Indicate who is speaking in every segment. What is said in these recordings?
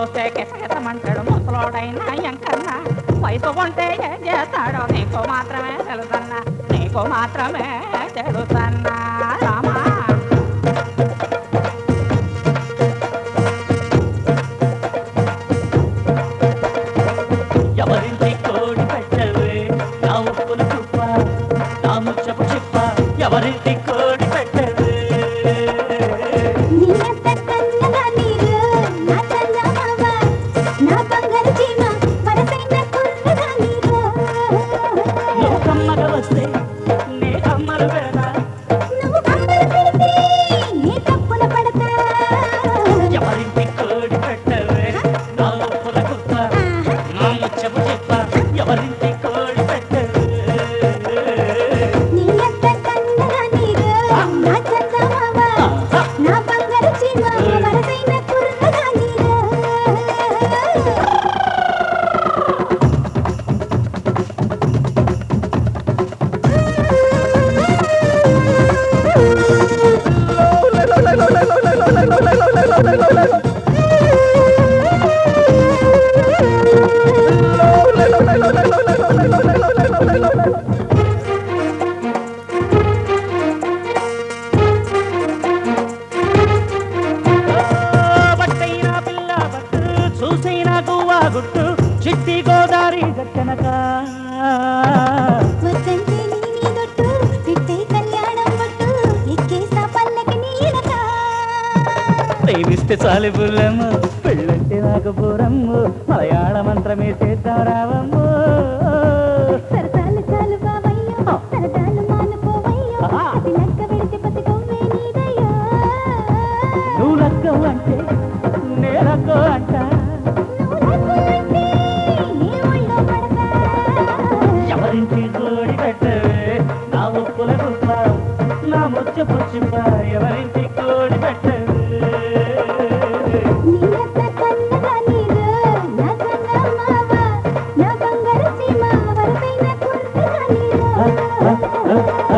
Speaker 1: చూస్తే కిసకిసమంటాడు ముసలోడైనా ఎంకన్నా వయసు కొంటే ఏం చేస్తాడో నీకు మాత్రమే తెలుసన్నా నీకు మాత్రమే తెలుసన్నా రామా
Speaker 2: ఎవరింటి కోడి పెట్టవే నా ఉప్పుల కుప్ప నా ముచ్చపు చిప్ప ఎవరింటి కోడి పెట్టవే
Speaker 3: నీయంత కన్నగా నీరు నా చందమామ నా బంగారు చీమ వరసైన కుర్రగా నీరు
Speaker 2: నువ్వు కమ్మగా వస్తే నే కమ్మలు పెడతా
Speaker 3: నువ్వు కమ్మలు పెడితే నీ తప్పున పడతా
Speaker 2: ఎవరింటి కోడి పెట్టవే నా ఉప్పుల కుప్ప నా ముచ్చపు చిప్ప ఎవరింటి కోడి పెట్టవే
Speaker 3: నీయంత కన్నగా నీరు నా చందమామ నా బంగారు చీమ వరసైన కుర్రగా నీరు
Speaker 2: బట్టైనా పిల్ల బట్టు చూసైనా గువ్వా గుట్టు చిట్టి గోదారి గట్టనక
Speaker 3: వద్దంటే నీ నీ దొట్టు పెట్టే కళ్యాణం బొట్టు ఎక్కేస్తా పల్లకి నీడక
Speaker 2: ప్రేమిస్తే చాలు బుల్లమ్మ పెళ్ళంటే నాకు పూరమ్ము మలయాళ మంత్రమే చేద్దాం రావమ్ము
Speaker 3: సరసాలు చాలు బావయ్యో సరదాలు మానుకోవయ్యో
Speaker 2: ఆహా.
Speaker 3: అది లెక్క పెడితే బతుకవ్వే నీదయ్యో
Speaker 2: నువ్వు లక్కవు అంటే నే లక్కో అంట
Speaker 3: నువ్వు లెక్కలంటే నీ ఒళ్ళో పడతా
Speaker 2: ఎవరింటి కోడి పెట్టవే నా ఉప్పుల కుప్ప నా ముచ్చ పుచ్చిప్ప ఎవరింటి కోడి పెట్టవే
Speaker 3: నీయంత కన్నగా నీరు నా చందమామ నా బంగారు చీమ వరసైన కుర్రగా నీరు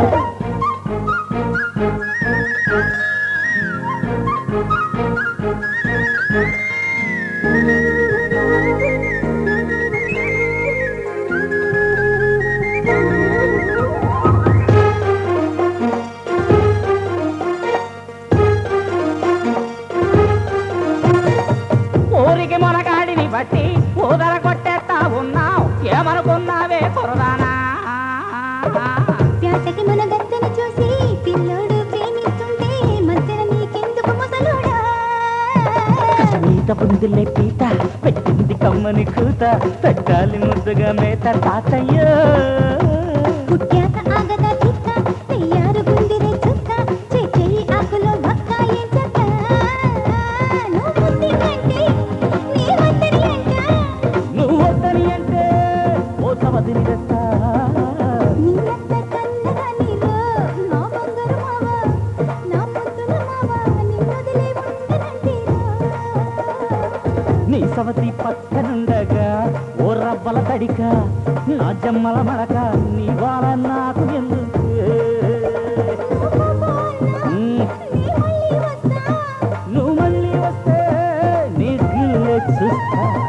Speaker 1: ఊరికి మొనగాడిని బట్టి ఊదర కొట్టేస్తా ఉన్నావు ఏమనుకున్నావే కురదానా
Speaker 3: ప్యాటకి మునగత్తెను చూసి పిల్లోడు ప్రేమిస్తుంటే మధ్యన నీకెందుకు ముసలోడా
Speaker 2: కసమీత పుందులే పీత పెట్టింది కమ్మని కూత పెట్టాలి ముద్దుగా మేత తాతయ్యో
Speaker 3: పుట్టాక ఆగదా చిక్క తయారు గుందిరే చుక్క చెయ్యి ఆకులో బక్క ఏం చెక్క నువ్వు బుద్ధి కంటే నీ వద్దరి అంట
Speaker 2: నువ్వు వద్దని అంటే ఓ సవదిని తెస్తా
Speaker 3: నిన్నత్త కన్నగా నీలో నా బంగారు మావ నా ముద్దుల మావ నిన్నొదిలే ఉండనంటేరా
Speaker 2: నీ సవతి పక్కనుండగా ఓ రవ్వల తడిక నా జమ్మల మడక నీ వాళ్ళ నాకు ఎందుకు మ్మ్. నువ్వు మళ్ళీ వస్తే నీ గిల్లె చూస్తా